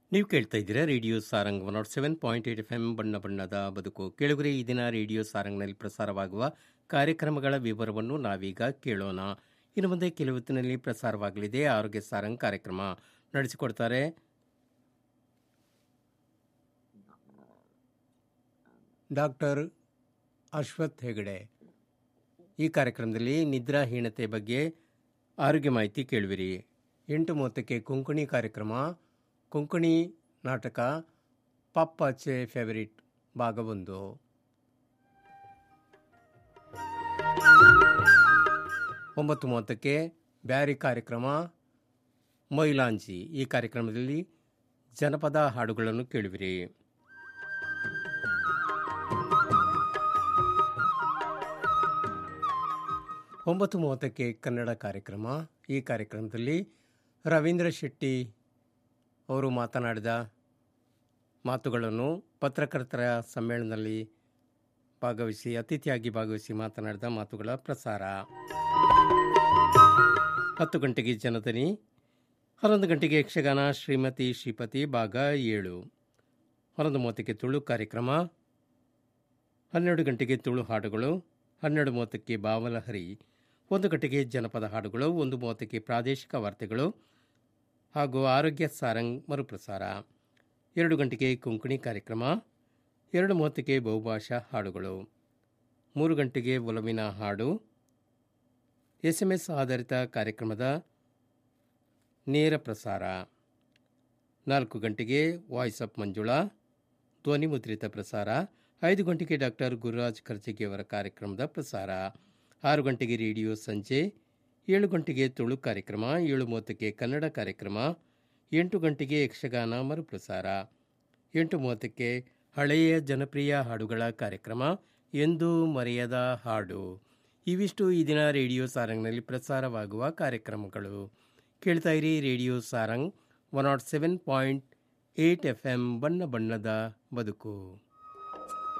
ನೀವು ಕೇಳ್ತಾ ಇದ್ದೀರಾ radio Sarang one nought seven point eight F M ಬಣ್ಣ ಬಣ್ಣದ ಬದುಕು ಕೆಳಗರೆ ಈ ದಿನ ರೇಡಿಯೋ ಸಾರಂಗ್ನಲ್ಲಿ ಪ್ರಸಾರವಾಗುವ ಕಾರ್ಯಕ್ರಮಗಳ ವಿವರವನ್ನು ನಾವೀಗ ಕೇಳೋಣ ಇನ್ನು ಮುಂದೆ ಕೆಲವೊತ್ತಿನಲ್ಲಿ ಪ್ರಸಾರವಾಗಲಿದೆ ಆರೋಗ್ಯ ಸಾರಂಗ್ ಕಾರ್ಯಕ್ರಮ ನಡೆಸಿಕೊಡ್ತಾರೆ ಡಾಕ್ಟರ್ ಅಶ್ವಥ್ ಹೆಗಡೆ ಈ ಕಾರ್ಯಕ್ರಮದಲ್ಲಿ ನಿದ್ರಾಹೀನತೆ ಬಗ್ಗೆ ಆರೋಗ್ಯ ಮಾಹಿತಿ ಕೇಳುವಿರಿ ಎಂಟು ಮೂವತ್ತಕ್ಕೆ ಕೊಂಕಣಿ ಕಾರ್ಯಕ್ರಮ ಕೊಂಕಣಿ ನಾಟಕ ಪಪ್ಪಾಚೆ ಫೇವರಿಟ್ ಭಾಗ ಒಂದು ಒಂಬತ್ತು ಮೂವತ್ತಕ್ಕೆ ಬ್ಯಾರಿ ಕಾರ್ಯಕ್ರಮ ಮೈಲಾಂಜಿ ಈ ಕಾರ್ಯಕ್ರಮದಲ್ಲಿ ಜನಪದ ಹಾಡುಗಳನ್ನು ಕೇಳುವಿರಿ ಒಂಬತ್ತು ಮೂವತ್ತಕ್ಕೆ ಕನ್ನಡ ಕಾರ್ಯಕ್ರಮ ಈ ಕಾರ್ಯಕ್ರಮದಲ್ಲಿ ರವೀಂದ್ರ ಶೆಟ್ಟಿ ಅವರು ಮಾತನಾಡಿದ ಮಾತುಗಳನ್ನು ಪತ್ರಕರ್ತರ ಸಮ್ಮೇಳನದಲ್ಲಿ ಭಾಗವಹಿಸಿ ಅತಿಥಿಯಾಗಿ ಭಾಗವಹಿಸಿ ಮಾತನಾಡಿದ ಮಾತುಗಳ ಪ್ರಸಾರ ಹತ್ತು ಗಂಟೆಗೆ ಜನದನಿ ಹನ್ನೊಂದು ಗಂಟೆಗೆ ಯಕ್ಷಗಾನ ಶ್ರೀಮತಿ ಶ್ರೀಪತಿ ಭಾಗ ಏಳು ಹನ್ನೊಂದು ಮೂವತ್ತಕ್ಕೆ ತುಳು ಕಾರ್ಯಕ್ರಮ ಹನ್ನೆರಡು ಗಂಟೆಗೆ ತುಳು ಹಾಡುಗಳು ಹನ್ನೆರಡು ಮೂವತ್ತಕ್ಕೆ ಬಾವಲಹರಿ ಒಂದು ಗಂಟೆಗೆ ಜನಪದ ಹಾಡುಗಳು ಒಂದು ಮೂವತ್ತಕ್ಕೆ ಪ್ರಾದೇಶಿಕ ವಾರ್ತೆಗಳು ಹಾಗೂ ಆರೋಗ್ಯ ಸಾರಂಗ್ ಮರುಪ್ರಸಾರ ಎರಡು ಗಂಟೆಗೆ ಕೊಂಕಣಿ ಕಾರ್ಯಕ್ರಮ ಎರಡು ಮೂವತ್ತಕ್ಕೆ ಬಹುಭಾಷಾ ಹಾಡುಗಳು ಮೂರು ಗಂಟೆಗೆ ಒಲವಿನ ಹಾಡು ಎಸ್ ಎಂ ಎಸ್ ಆಧಾರಿತ ಕಾರ್ಯಕ್ರಮದ ನೇರ ಪ್ರಸಾರ ನಾಲ್ಕು ಗಂಟೆಗೆ ವಾಯ್ಸ್ ಅಪ್ ಮಂಜುಳಾ ಧ್ವನಿ ಮುದ್ರಿತ ಪ್ರಸಾರ ಐದು ಗಂಟೆಗೆ ಡಾಕ್ಟರ್ ಗುರುರಾಜ್ ಖರ್ಜಿಗೆ ಅವರ ಕಾರ್ಯಕ್ರಮದ ಪ್ರಸಾರ ಆರು ಗಂಟೆಗೆ ರೇಡಿಯೋ ಸಂಜೆ ಏಳು ಗಂಟೆಗೆ ತುಳು ಕಾರ್ಯಕ್ರಮ ಏಳು ಮೂವತ್ತಕ್ಕೆ ಕನ್ನಡ ಕಾರ್ಯಕ್ರಮ ಎಂಟು ಗಂಟೆಗೆ ಯಕ್ಷಗಾನ ಮರುಪ್ರಸಾರ ಎಂಟು ಮೂವತ್ತಕ್ಕೆ ಹಳೆಯ ಜನಪ್ರಿಯ ಹಾಡುಗಳ ಕಾರ್ಯಕ್ರಮ ಎಂದು ಮರೆಯದ ಹಾಡು ಇವಿಷ್ಟು ಈ ದಿನ ರೇಡಿಯೋ ಸಾರಂಗ್ನಲ್ಲಿ ಪ್ರಸಾರವಾಗುವ ಕಾರ್ಯಕ್ರಮಗಳು ಕೇಳ್ತಾ ಇರಿ radio Sarang one nought seven point eight F M ಬಣ್ಣ ಬಣ್ಣದ ಬದುಕು